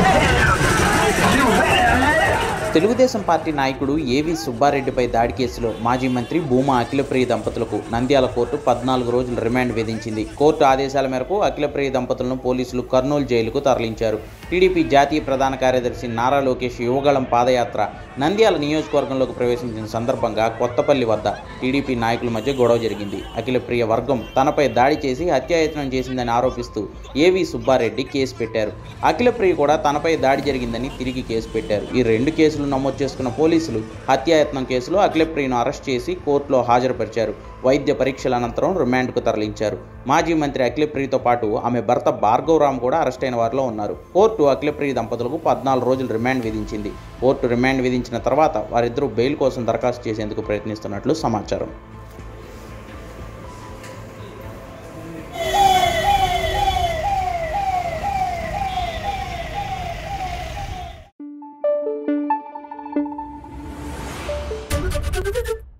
Telugu Desam party నాయకుడు ఏవి సుబ్బారెడ్డిపై దాడి కేసులో మాజీ మంత్రి భూమా అఖిలప్రియ దంపతులకు నంద్యాల కోర్టు పద్నాలుగు రోజుల రిమాండ్ విధించింది కోర్టు ఆదేశాల మేరకు అఖిలప్రియ దంపతులను పోలీసులు కర్నూలు జైలుకు తరలించారు టీడీపీ జాతీయ ప్రధాన కార్యదర్శి నారా లోకేష్ యువగళం పాదయాత్ర నంద్యాల నియోజకవర్గంలోకి ప్రవేశించిన సందర్భంగా కొత్తపల్లి వద్ద టీడీపీ నాయకుల మధ్య గొడవ జరిగింది అఖిలప్రియ వర్గం తనపై దాడి చేసి హత్యాయత్నం చేసిందని ఆరోపిస్తూ ఏవి సుబ్బారెడ్డి కేసు పెట్టారు అఖిలప్రియ కూడా తనపై దాడి జరిగిందని తిరిగి కేసు పెట్టారు ఈ రెండు కేసులు నమోదు చేసుకున్న పోలీసులు హత్యాయత్నం కేసులో అఖిలప్రియను అరెస్ట్ చేసి కోర్టులో హాజరుపరిచారు వైద్య పరీక్షల అనంతరం రిమాండ్కు తరలించారు మాజీ మంత్రి అఖిలప్రియతో పాటు ఆమె భర్త భార్గవరామ్ కూడా అరెస్ట్ అయిన వారిలో ఉన్నారు కోర్టు అఖిలప్రియ దంపతులకు పద్నాలుగు రోజులు రిమాండ్ విధించింది కోర్టు రిమాండ్ విధించిన తర్వాత వారిద్దరూ బెయిల్ కోసం దరఖాస్తు చేసేందుకు ప్రయత్నిస్తున్నట్లు సమాచారం Thank you.